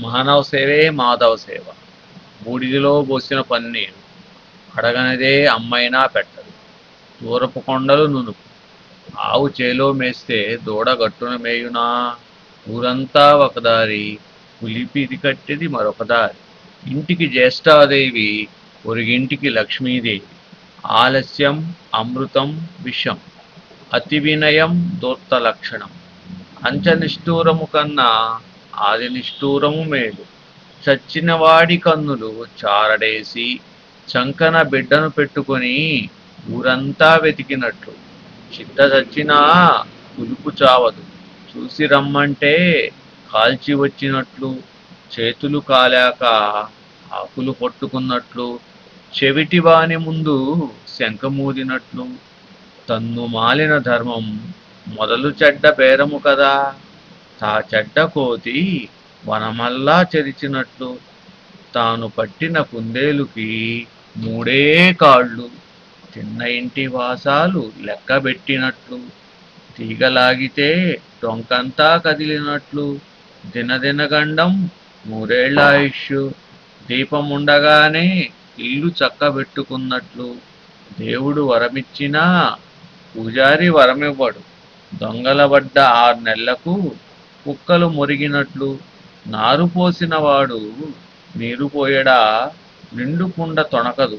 మానవ సేవే మాధవ సేవ బూడిదిలో పోసిన పన్నీరు అడగనిదే అమ్మైనా పెట్టదు దూరపు కొండలు నునుపు ఆవు చేలో మేస్తే దూడ గట్టున మేయునా ఊరంతా ఒకదారి పులిపిది కట్టేది మరొక దారి ఇంటికి జ్యేష్ఠాదేవి పొరిగింటికి లక్ష్మీదేవి ఆలస్యం అమృతం విషం అతి వినయం దూర్త లక్షణం అంచనిష్ఠూరము కన్నా ఆది నిష్ఠూరము మేలు చచ్చిన వాడి కన్నులు చారడేసి చంకన బిడ్డను పెట్టుకొని ఊరంతా వెతికినట్లు చిత్త చచ్చినా ఉలుపు చావదు చూసి రమ్మంటే కాల్చి వచ్చినట్లు చేతులు కాలాక ఆకులు పట్టుకున్నట్లు చెవిటి వాని ముందు శంఖమూదినట్లు తన్ను మాలిన ధర్మం మొదలు చెడ్డ బేరము కదా తా చెడ్డ కోతి వనమల్లా చెరిచినట్లు తాను పట్టిన కుందేలుకి మూడే కాళ్ళు తిన్న ఇంటి వాసాలు లెక్కబెట్టినట్లు తీగలాగితే టొంకంతా కదిలినట్లు దినదినగండం మూడేళ్ల ఆయుష్ దీపం ఉండగానే ఇల్లు చక్కబెట్టుకున్నట్లు దేవుడు వరమిచ్చినా పూజారి వరమివ్వడు దొంగల పడ్డ ఆరు నెలలకు కుక్కలు మురిగినట్లు నారు పోసిన వాడు నీరు పోయడా నిండు కుండ తొణకదు